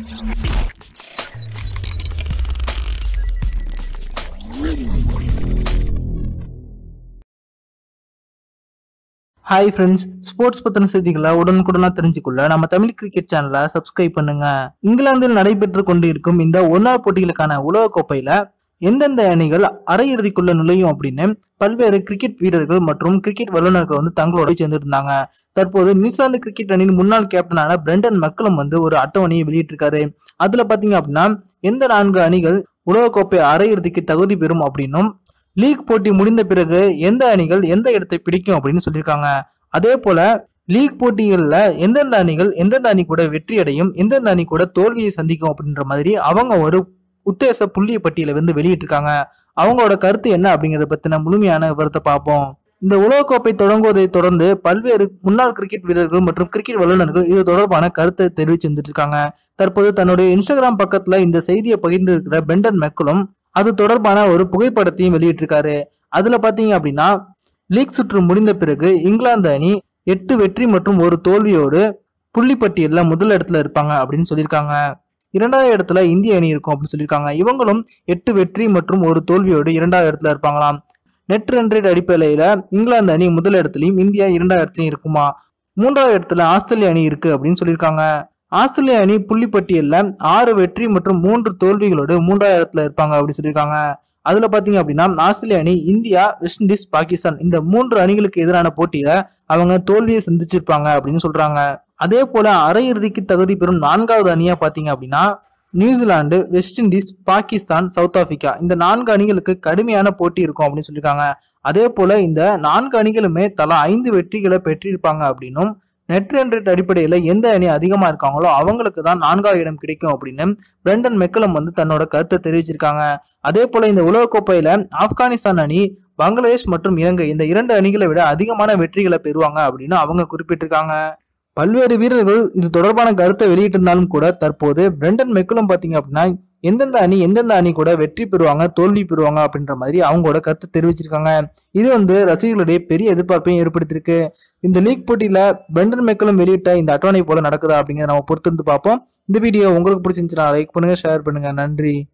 hi friends sports பத்தின செய்திகளை உடனுக்குடனா தெரிஞ்சுக்கொள்ள நம்ம தமிழ் கிரிக்கெட் சேனலை சப்ஸ்கிரைப் பண்ணுங்க இங்கிலாந்தில் நடைபெற்று கொண்டிருக்கும் இந்த ஒருநாள் போட்டிகளுக்கான உலகக்கோப்பையில எந்தெந்த அணிகள் அரையிறுதிக்குள்ள நுழையும் அப்படின்னு பல்வேறு கிரிக்கெட் வீரர்கள் மற்றும் கிரிக்கெட் வல்லுநர்கள் வந்து தங்களோட சேர்ந்திருந்தாங்க தற்போது நியூசிலாந்து கிரிக்கெட் அணியின் முன்னாள் கேப்டனான பிரெண்டன் மக்களும் வந்து ஒரு அட்டவணையை வெளியிட்டிருக்காரு அதுல பாத்தீங்க அப்படின்னா எந்த நான்கு அணிகள் உலகக்கோப்பை அரையிறுதிக்கு தகுதி பெறும் அப்படின்னும் லீக் போட்டி முடிந்த பிறகு எந்த அணிகள் எந்த இடத்தை பிடிக்கும் அப்படின்னு சொல்லியிருக்காங்க அதே போல லீக் போட்டிகளில் எந்தெந்த அணிகள் எந்தெந்த அணி கூட வெற்றி அடையும் எந்தெந்த அணி கூட தோல்வியை சந்திக்கும் அப்படின்ற மாதிரி அவங்க ஒரு உத்தேச புள்ளிய பட்டியலை வந்து வெளியிட்டிருக்காங்க அவங்களோட கருத்து என்ன அப்படிங்கறத பத்தின முழுமையான விவரத்தை பார்ப்போம் இந்த உலகக்கோப்பை தொடங்குவதை தொடர்ந்து பல்வேறு முன்னாள் கிரிக்கெட் வீரர்கள் மற்றும் கிரிக்கெட் வல்லுநர்கள் இது தொடர்பான கருத்தை தெரிவிச்சு வந்துட்டு இருக்காங்க தற்போது தன்னுடைய இன்ஸ்டாகிராம் பக்கத்துல இந்த செய்தியை பகிர்ந்திருக்கிற பெண்டன் மெக்கலும் அது தொடர்பான ஒரு புகைப்படத்தையும் வெளியிட்டிருக்காரு அதுல பாத்தீங்க அப்படின்னா லீக் சுற்று முடிந்த பிறகு இங்கிலாந்து அணி எட்டு வெற்றி மற்றும் ஒரு தோல்வியோடு புள்ளி பட்டியலில் முதல் இடத்துல இருப்பாங்க அப்படின்னு சொல்லியிருக்காங்க இரண்டாவது இடத்துல இந்திய அணி இருக்கும் அப்படின்னு சொல்லியிருக்காங்க இவங்களும் எட்டு வெற்றி மற்றும் ஒரு தோல்வியோடு இரண்டாவது இடத்துல இருப்பாங்களாம் நெட் ரன் ரேட் அடிப்படையில இங்கிலாந்து அணி முதல் இடத்துலையும் இந்தியா இரண்டாவது இடத்துலையும் இருக்குமா மூன்றாவது இடத்துல ஆஸ்திரேலிய அணி இருக்கு அப்படின்னு சொல்லியிருக்காங்க ஆஸ்திரேலிய அணி புள்ளி பட்டியல்ல ஆறு வெற்றி மற்றும் மூன்று தோல்விகளோடு மூன்றாவது இடத்துல இருப்பாங்க அப்படின்னு சொல்லியிருக்காங்க அதுல பாத்தீங்க அப்படின்னா ஆஸ்திரேலிய அணி இந்தியா வெஸ்ட் இண்டீஸ் பாகிஸ்தான் இந்த மூன்று அணிகளுக்கு எதிரான போட்டியில அவங்க தோல்வியை சந்திச்சிருப்பாங்க அப்படின்னு சொல்றாங்க அதே போல அரையிறுதிக்கு தகுதி பெறும் நான்காவது அணியா பாத்தீங்க அப்படின்னா New Zealand West Indies Pakistan South Africa இந்த நான்கு அணிகளுக்கு கடுமையான போட்டி இருக்கும் அப்படின்னு சொல்லியிருக்காங்க அதே போல இந்த நான்கு அணிகளுமே தலா ஐந்து வெற்றிகளை பெற்றிருப்பாங்க அப்படின்னும் நெட் ரன் ரேட் அடிப்படையில் எந்த அணி அதிகமாக இருக்காங்களோ அவங்களுக்கு தான் நான்காவது இடம் கிடைக்கும் அப்படின்னு பிரெண்டன் மெக்கலம் வந்து தன்னோட கருத்தை தெரிவிச்சிருக்காங்க அதே போல இந்த உலகக்கோப்பையில ஆப்கானிஸ்தான் அணி பங்களாதேஷ் மற்றும் இலங்கை இந்த இரண்டு அணிகளை விட அதிகமான வெற்றிகளை பெறுவாங்க அப்படின்னு அவங்க குறிப்பிட்டிருக்காங்க பல்வேறு வீரர்கள் இது தொடர்பான கருத்தை வெளியிட்டிருந்தாலும் கூட தற்போது பிரெண்டன் மெக்குலம் பாத்தீங்க அப்படின்னா எந்தெந்த அணி எந்தெந்த அணி கூட வெற்றி பெறுவாங்க தோல்வி பெறுவாங்க அப்படின்ற மாதிரி அவங்களோட கருத்தை தெரிவிச்சிருக்காங்க இது வந்து ரசிகர்களுடைய பெரிய எதிர்பார்ப்பையும் ஏற்படுத்தியிருக்கு இந்த லீக் போட்டியில பிரெண்டன் மெக்கலும் வெளியிட்ட இந்த அட்டவணை போல நடக்குதா அப்படிங்கிறத நம்ம பொறுத்திருந்து பார்ப்போம் இந்த வீடியோ உங்களுக்கு பிடிச்சிருந்துச்சுன்னா லைக் பண்ணுங்க ஷேர் பண்ணுங்க நன்றி